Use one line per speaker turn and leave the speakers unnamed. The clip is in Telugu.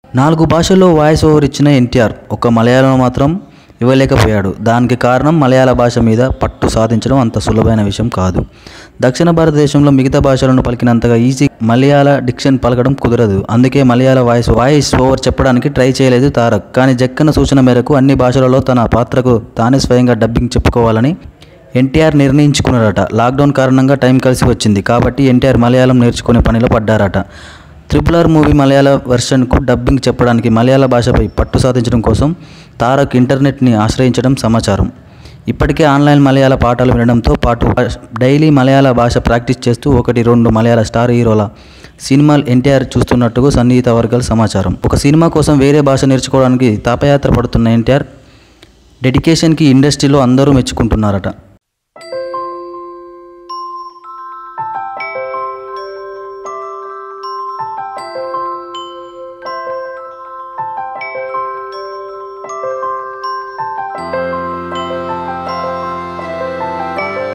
నాలుగు భాషల్లో వాయిస్ ఓవర్ ఇచ్చిన ఎన్టీఆర్ ఒక మలయాళంలో మాత్రం ఇవ్వలేకపోయాడు దానికి కారణం మలయాళ భాష మీద పట్టు సాధించడం అంత సులభమైన విషయం కాదు దక్షిణ భారతదేశంలో మిగతా భాషలను పలికినంతగా ఈజీ మలయాళ డిక్షన్ పలకడం కుదరదు అందుకే మలయాళ వాయిస్ వాయిస్ ఓవర్ చెప్పడానికి ట్రై చేయలేదు తారక్ కానీ జక్కన్న సూచన మేరకు అన్ని భాషలలో తన పాత్రకు తానే స్వయంగా డబ్బింగ్ చెప్పుకోవాలని ఎన్టీఆర్ నిర్ణయించుకున్నారట లాక్డౌన్ కారణంగా టైం కలిసి వచ్చింది కాబట్టి ఎన్టీఆర్ మలయాళం నేర్చుకునే పనిలో పడ్డారట ట్రిపుల్ ఆర్ మూవీ మలయాళ వెర్షన్కు డబ్బింగ్ చెప్పడానికి మలయాళ భాషపై పట్టు సాధించడం కోసం తారక్ ఇంటర్నెట్ని ఆశ్రయించడం సమాచారం ఇప్పటికే ఆన్లైన్ మలయాళ పాటలు వినడంతో పాటు డైలీ మలయాళ భాష ప్రాక్టీస్ చేస్తూ ఒకటి రెండు మలయాళ స్టార్ హీరోల సినిమాలు ఎన్టీఆర్ చూస్తున్నట్టుగా సన్నిహిత వర్గాల సమాచారం ఒక సినిమా కోసం వేరే భాష నేర్చుకోవడానికి తాపయాత్ర పడుతున్న ఎన్టీఆర్ డెడికేషన్కి ఇండస్ట్రీలో అందరూ మెచ్చుకుంటున్నారట